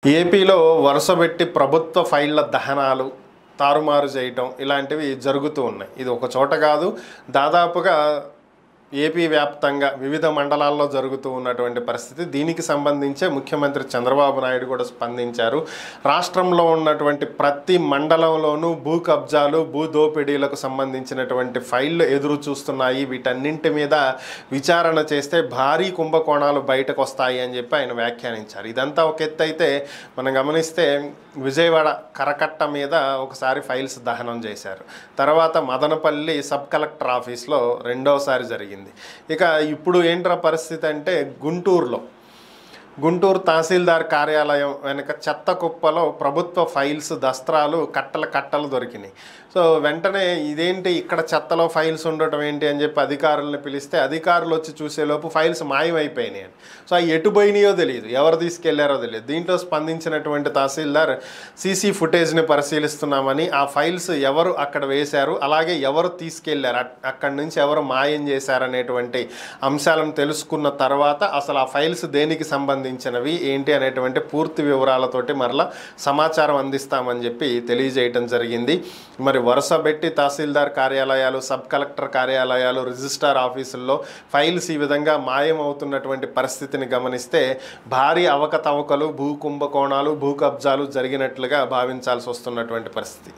ఏపీలో వరుసబెట్టి ప్రభుత్వ ఫైళ్ళ దహనాలు తారుమారు చేయటం ఇలాంటివి జరుగుతూ ఉన్నాయి ఇది ఒక చోట కాదు దాదాపుగా ఏపీ వ్యాప్తంగా వివిధ మండలాల్లో జరుగుతూ ఉన్నటువంటి పరిస్థితి దీనికి సంబంధించే ముఖ్యమంత్రి చంద్రబాబు నాయుడు కూడా స్పందించారు రాష్ట్రంలో ఉన్నటువంటి ప్రతి మండలంలోనూ భూ కబ్జాలు భూ దోపిడీలకు సంబంధించినటువంటి ఫైళ్ళు ఎదురు చూస్తున్నాయి వీటన్నింటి మీద విచారణ చేస్తే భారీ కుంభకోణాలు బయటకు వస్తాయి అని చెప్పి ఆయన వ్యాఖ్యానించారు ఇదంతా ఒక ఎత్తు అయితే మనం గమనిస్తే విజయవాడ కరకట్ట మీద ఒకసారి ఫైల్స్ దహనం చేశారు తర్వాత మదనపల్లి సబ్ కలెక్టర్ ఆఫీస్లో రెండోసారి జరిగింది ఇక ఇప్పుడు ఏంట్రా పరిస్థితి అంటే గుంటూరులో గుంటూరు తహసీల్దార్ కార్యాలయం వెనక చెత్త కుప్పలో ప్రభుత్వ ఫైల్స్ దస్త్రాలు కట్టల కట్టలు దొరికినాయి సో వెంటనే ఇదేంటి ఇక్కడ చెత్తలో ఫైల్స్ ఉండటం ఏంటి అని చెప్పి అధికారులను పిలిస్తే అధికారులు వచ్చి చూసేలోపు ఫైల్స్ మాయమైపోయినాయి అని సో అవి ఎటు పోయినాయో తెలియదు ఎవరు తీసుకెళ్లారో తెలియదు దీంట్లో స్పందించినటువంటి తహసీల్దార్ సీసీ ఫుటేజ్ని పరిశీలిస్తున్నామని ఆ ఫైల్స్ ఎవరు అక్కడ వేశారు అలాగే ఎవరు తీసుకెళ్లారు అట్- అక్కడి నుంచి ఎవరు మాయం చేశారనేటువంటి అంశాలను తెలుసుకున్న తర్వాత అసలు ఆ ఫైల్స్ దేనికి సంబంధించినవి ఏంటి అనేటువంటి పూర్తి వివరాలతోటి మరలా సమాచారం అందిస్తామని చెప్పి తెలియజేయటం జరిగింది మరి వరుస పెట్టి తహసీల్దార్ కార్యాలయాలు సబ్ కలెక్టర్ కార్యాలయాలు రిజిస్ట్రార్ ఆఫీసుల్లో ఫైల్స్ ఈ విధంగా మాయం అవుతున్నటువంటి పరిస్థితిని గమనిస్తే భారీ అవకతవకలు భూ కుంభకోణాలు భూ కబ్జాలు జరిగినట్లుగా భావించాల్సి వస్తున్నటువంటి పరిస్థితి